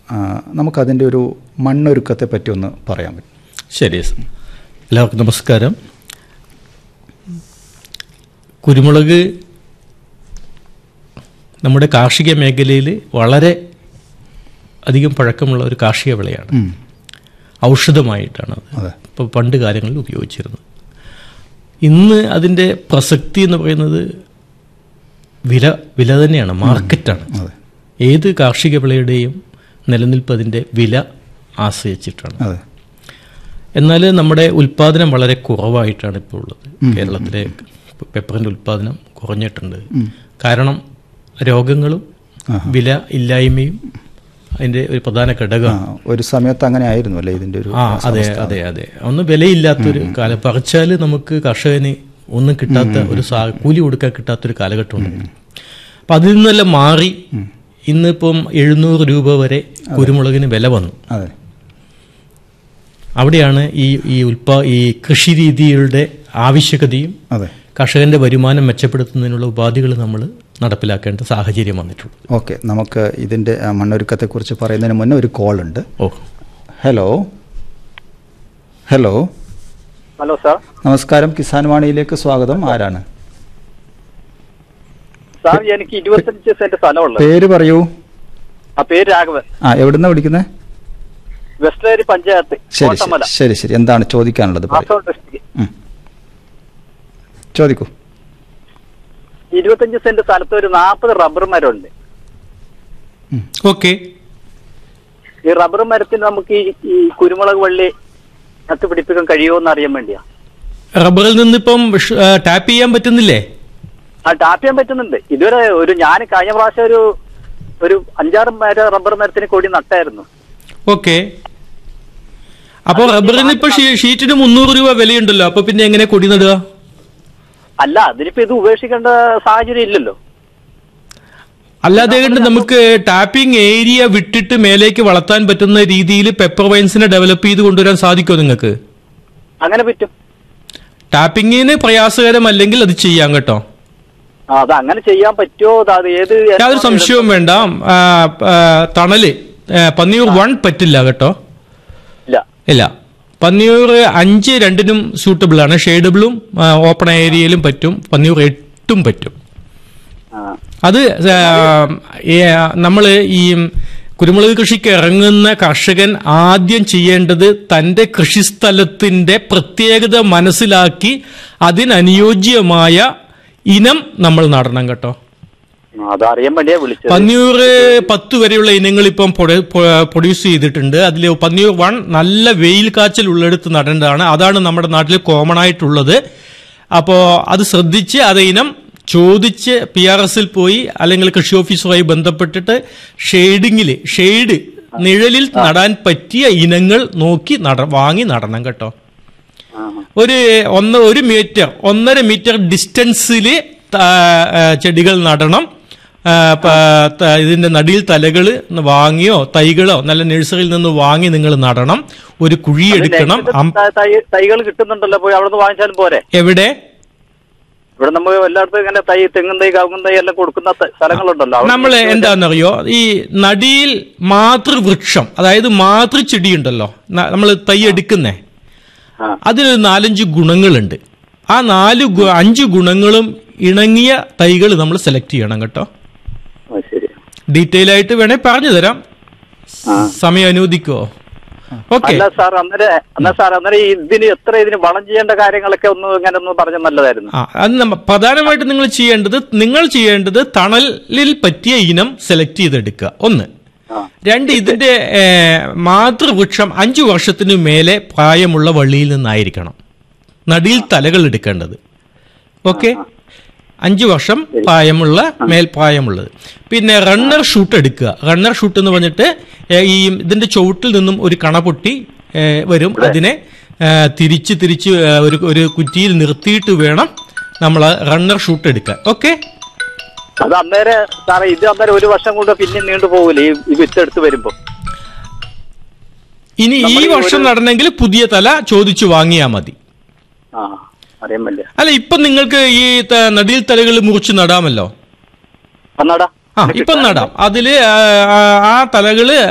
ആ, നമുക്കതിൻ്റെ ഒരു മണ്ണൊരുക്കത്തെ പറ്റി ഒന്ന് പറയാൻ പറ്റും ശരി സർ. എല്ലാവർക്കും നമസ്കാരം കുരുമുളക് നമ്മുടെ കാർഷിക മേഖലയിൽ വളരെ അധികം പഴക്കമുള്ള ഒരു കാർഷിക വിളയാണ് ഉം. ഔഷധമായിട്ടാണ് അത് അതെ ഇപ്പോൾ പണ്ട് കാലങ്ങളിൽ ഉപയോഗിച്ചിരുന്നത് ഇന്ന് അതിൻ്റെ പ്രസക്തി എന്ന് പറയുന്നത് വില വില തന്നെയാണ് മാർക്കറ്റാണ് അതെ ഏത് കാർഷിക വിളയുടെയും നിലനിൽപ്പ് അതിൻ്റെ വില ആശ്രയിച്ചിട്ടാണ് അതെ എന്നാൽ നമ്മുടെ ഉൽപ്പാദനം വളരെ കുറവായിട്ടാണ് ഇപ്പോൾ ഉള്ളത് കേരളത്തിലെ പെപ്പറിൻ്റെ ഉൽപ്പാദനം കുറഞ്ഞിട്ടുണ്ട് കാരണം രോഗങ്ങളും വില ഇല്ലായ്മയും അതിൻ്റെ ഒരു പ്രധാന ആ ഘടകമാണ് ഒരു സമയത്ത് അങ്ങനെ ആയിരുന്നു അല്ലേ ഇതിൻ്റെ ഒരു ആ അതെ അതെ അതെ ഒന്ന് വിലയില്ലാത്തൊരു കാലം പറിച്ചാൽ നമുക്ക് കർഷകന് ഒന്നും കിട്ടാത്ത ഒരു സാ കൂലി കൊടുക്കാൻ കിട്ടാത്തൊരു കാലഘട്ടമുണ്ട് അപ്പം അതിൽ നിന്നെല്ലാം മാറി ഇന്നിപ്പം എഴുന്നൂറ് രൂപ വരെ കുരുമുളകിന് വില വന്നു അതെ അവിടെയാണ് ഈ ഈ ഉൽപാ ഈ കൃഷി രീതികളുടെ ആവശ്യകതയും അതെ കർഷകന്റെ വരുമാനം മെച്ചപ്പെടുത്തുന്നതിനുള്ള ഉപാധികൾ നമ്മൾ നടപ്പിലാക്കേണ്ട സാഹചര്യം വന്നിട്ടുള്ളത് ഓക്കെ നമുക്ക് ഇതിൻ്റെ ആ, മണ്ണൊരുക്കത്തെക്കുറിച്ച് പറയുന്നതിന് മുന്നേ ഒരു കോൾ ഉണ്ട് ഓ ഹലോ ഹലോ ഹലോ സാർ നമസ്കാരം കിസാൻ വാണിയിലേക്ക് സ്വാഗതം ആരാണ് സാർ എനിക്ക് ഇരുപത്തഞ്ച് സെന്റ് സ്ഥലമുള്ളത് പേര് പറയൂ ആ പേര് രാഘവൻ ആ എവിടുന്ന വിളിക്കുന്നത് വെസ്റ്റേരി പഞ്ചായത്ത് ശരി കോട്ടമല ശരി, ശരി ശരി എന്താണ് ചോദിക്കാനുള്ളത് പറയൂ കാസർഗോഡ് ഡിസ്ട്രിക്ട് ഉം. ചോദിക്കൂ ഇരുപത്തഞ്ച് സെന്റ് സ്ഥലത്ത് ഒരു നാൽപ്പത് റബ്ബർ മരമുണ്ട് ഓക്കെ ഈ റബ്ബർ മരത്തിന് നമുക്ക് ഈ ഈ കുരുമുളക് വള്ളി നട്ട് പിടിപ്പിക്കാൻ കഴിയുമോ എന്ന് അറിയാൻ വേണ്ടിയാ റബ്ബറിൽ നിന്നിപ്പം ഷ്- ആ, ടാപ്പ് ചെയ്യാൻ പറ്റുന്നില്ലേ ആ ടാപ്പ് ചെയ്യാൻ പറ്റുന്നുണ്ട് ഇതുവരെ ഒരു ഞാൻ കഴിഞ്ഞ പ്രാവശ്യം ഒരു ഒരു അഞ്ചാറ് മര റബ്ബർ മരത്തിന് കൊടി നട്ടായിരുന്നു ഓക്കെ അപ്പോൾ റബ്ബറിന് ഇപ്പൊ ഷീ- ഷീറ്റിന് മുന്നൂറ് രൂപ വിലയുണ്ടല്ലോ അപ്പൊ പിന്നെ എങ്ങനെ കൊടി നടുക അല്ല അതിനിപ്പോ ഇത് ഉപേക്ഷിക്കേണ്ട സാഹചര്യം ഇല്ലല്ലോ അല്ലാതെ കണ്ട് നമുക്ക് ടാപ്പിംഗ് ഏരിയ വിട്ടിട്ട് മേലേക്ക് വളർത്താൻ പറ്റുന്ന രീതിയിൽ പെപ്പർ വൈൻസിനെ ഡെവലപ്പ് ചെയ്ത് കൊണ്ടുവരാൻ സാധിക്കുമോ നിങ്ങൾക്ക് അങ്ങനെ പറ്റും ടാപ്പിങ്ങിന് പ്രയാസകരമല്ലെങ്കിൽ അത് ചെയ്യാം കേട്ടോ ആ, അത് അങ്ങനെ ചെയ്യാൻ പറ്റുമോ അത് ഏത് യാതൊരു സംശയവും വേണ്ട ആ, ആ, തണല് ആ, പന്നിയൂർ വൺ പറ്റില്ല കേട്ടോ ഇല്ല ഇല്ല പന്നിയൂർ അഞ്ച് രണ്ടിനും സൂട്ടബിൾ ആണ് ഷെയ്ഡബിളും ഓപ്പൺ ഏരിയയിലും പറ്റും പന്നിയൂർ എട്ടും പറ്റും ആ അത് നമ്മൾ ഈ കുരുമുളക് കൃഷിക്ക് ഇറങ്ങുന്ന കർഷകൻ ആദ്യം ചെയ്യേണ്ടത് തന്റെ കൃഷിസ്ഥലത്തിന്റെ പ്രത്യേകത മനസ്സിലാക്കി അതിനനുയോജ്യമായ ഇനം നമ്മൾ നടണം കേട്ടോ അതറിയാൻ വേണ്ടിയാ വിളിച്ചത് പന്നിയൂർ പത്ത് വരെയുള്ള ഇനങ്ങൾ ഇപ്പം പ്രൊഡ- പ്രൊ- പ്രൊഡ്യൂസ് ചെയ്തിട്ടുണ്ട് അതിൽ പന്നിയൂർ വൺ നല്ല വെയിൽ കാച്ചൽ ഉള്ളിടത്ത് നടേണ്ടതാണ് അതാണ് നമ്മുടെ നാട്ടിൽ കോമൺ ആയിട്ടുള്ളത് അപ്പോൾ അത് ശ്രദ്ധിച്ച് അത് ഇനം ചോദിച്ച് പി ആർ എസിൽ പോയി അല്ലെങ്കിൽ കൃഷി ഓഫീസറുമായി ബന്ധപ്പെട്ടിട്ട് ഷെയ്ഡിങ്ങിൽ ഷെയ്ഡ് നിഴലിൽ നടാൻ പറ്റിയ ഇനങ്ങൾ നോക്കി നട വാങ്ങി നടണം കേട്ടോ ആ. ഒരു ഒന്ന് ഒരു മീറ്റർ ഒന്നര മീറ്റർ ഡിസ്റ്റൻസിൽ ചെടികൾ നടണം ആ, പ- ത- ഇതിന്റെ നടിയിൽ തലകൾ വാങ്ങിയോ തൈകളോ നല്ല നഴ്സറിയിൽ നിന്ന് വാങ്ങി നിങ്ങൾ നടണം ഒരു കുഴി എടുക്കണം അം- തൈകൾ കിട്ടുന്നുണ്ടല്ലോ പോയി അവിടെ നിന്ന് വാങ്ങിച്ചാലും പോരെ എവിടെ ഇവിടെ നമ്മൾ എല്ലായിടത്തും ഇങ്ങനെ തൈ തെങ്ങും തൈ കവുങ്ങും തൈ എല്ലാം കൊടുക്കുന്ന ത- സ്ഥലങ്ങളുണ്ടല്ലോ അവിടെ നമ്മൾ എന്താണെന്നറിയോ ഈ നടിയിൽ മാതൃവൃക്ഷം അതായത് മാതൃചെടി ഉണ്ടല്ലോ നമ്മൾ തൈ എടുക്കുന്നേ ആ. അതിനൊരു നാലഞ്ച് ഗുണങ്ങളുണ്ട് ആ നാല് ഗു- അഞ്ച് ഗുണങ്ങളും ഇണങ്ങിയ തൈകൾ നമ്മൾ സെലക്ട് ചെയ്യണം കേട്ടോ ആ, ശരി ഡീറ്റെയിൽ ആയിട്ട് വേണേ പറഞ്ഞു തരാം ആ. സമയം അനുവദിക്കുമോ ഓക്കെ അല്ല സാർ അന്നേരം എന്നാ സാർ അന്നേരം ഈ ഇതിന് എത്ര ഇതിന് വളം ചെയ്യേണ്ട കാര്യങ്ങളൊക്കെ ഒന്ന് ഇങ്ങനെ ഒന്ന് പറഞ്ഞ നല്ലതായിരുന്നു ആ അത് നമ്മ പ്രധാനമായിട്ട് നിങ്ങൾ ചെയ്യേണ്ടത് നിങ്ങൾ ചെയ്യേണ്ടത് തണലിൽ പറ്റിയ ഇനം സെലക്ട് ചെയ്തെടുക്കുക ഒന്ന് ആ. രണ്ട് ഇതിന്റെ ഏ, മാതൃവൃക്ഷം അഞ്ചു വർഷത്തിനു മേലെ പ്രായമുള്ള വള്ളിയിൽ നിന്നായിരിക്കണം നടിയിൽ തലകൾ എടുക്കേണ്ടത് ഓക്കെ അഞ്ചു വർഷം പ്രായമുള്ള മേൽപ്രായമുള്ളത് പിന്നെ റണ്ണർ ഷൂട്ട് എടുക്കുക റണ്ണർ ഷൂട്ട് എന്ന് പറഞ്ഞിട്ട് ഏ, ഈ ഇതിന്റെ ചുവട്ടിൽ നിന്നും ഒരു കണ പൊട്ടി ഏ, വരും അതിനെ ഏ, തിരിച്ച് തിരിച്ച് ഏ, ഒരു ഒരു കുറ്റിയിൽ നിർത്തിയിട്ട് വേണം നമ്മൾ റണ്ണർ ഷൂട്ട് എടുക്കാൻ ഓക്കെ അത് അന്നേരം സാറേ ഇത് അന്നേരം ഒരു വർഷം കൊണ്ട് പിന്നെ നീണ്ടു പോകില്ലേ ഈ ഈ വിത്തെടുത്ത് വരുമ്പോ ഇനി ഈ നമ്മൾ ഈ വർഷം ഒരു- നടണമെങ്കിൽ പുതിയ തല ചോദിച്ചു വാങ്ങിയാൽ മതി ആ അറിയാൻ വേണ്ടിയ അല്ല ഇപ്പം നിങ്ങൾക്ക് ഈ ത- നടിയിൽ തലകൾ മുറിച്ച് നടാമല്ലോ അന്നാടാ ആ ഇപ്പം നടാം അതില് ആ, ആ- ആ തലകള്